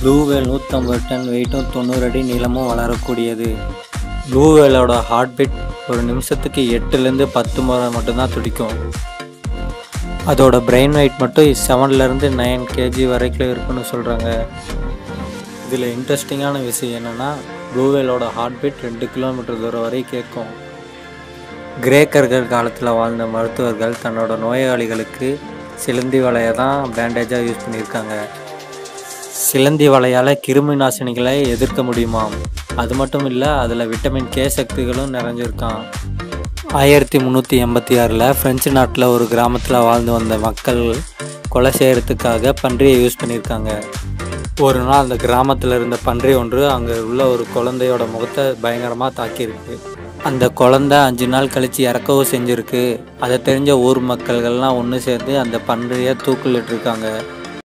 blue whale நூற்றம்பது ton வெயிட்டும் தொண்ணூறு அடி நீளமும் வளரக்கூடியது ப்ளூ வேலோட ஹார்ட் பீட் ஒரு நிமிஷத்துக்கு எட்டுலேருந்து பத்து முறை மட்டும்தான் துடிக்கும் அதோட பிரெயின் வெயிட் மட்டும் செவன்லேருந்து நைன் கேஜி வரைக்கும் இருக்குன்னு சொல்கிறாங்க இதில் இன்ட்ரெஸ்டிங்கான விஷயம் என்னென்னா ப்ளூ வேலோட ஹார்ட் பீட் ரெண்டு கிலோமீட்டர் தூரம் வரை கேட்கும் கிரேக்கர்கள் காலத்தில் வாழ்ந்த மருத்துவர்கள் தன்னோட நோயாளிகளுக்கு சிலந்தி வலையை தான் பேண்டேஜாக யூஸ் பண்ணியிருக்காங்க சிலந்தி வலையால் கிருமி நாசினிகளை எதிர்க்க முடியுமாம் அது மட்டும் இல்லை அதில் விட்டமின் கே சக்திகளும் நிறைஞ்சிருக்கான் ஆயிரத்தி முந்நூற்றி எண்பத்தி ஆறில் ஃப்ரெஞ்சு நாட்டில் ஒரு கிராமத்தில் வாழ்ந்து வந்த மக்கள் கொலை செய்கிறதுக்காக பன்றியை யூஸ் பண்ணியிருக்காங்க ஒரு நாள் அந்த கிராமத்தில் இருந்த பன்றி ஒன்று அங்கே உள்ள ஒரு குழந்தையோட முகத்தை பயங்கரமாக தாக்கியிருக்கு அந்த குழந்தை அஞ்சு நாள் கழித்து இறக்கவும் செஞ்சுருக்கு அதை தெரிஞ்ச ஊர் மக்கள்கள்லாம் ஒன்று சேர்ந்து அந்த பன்றியை தூக்கிலிட்டுருக்காங்க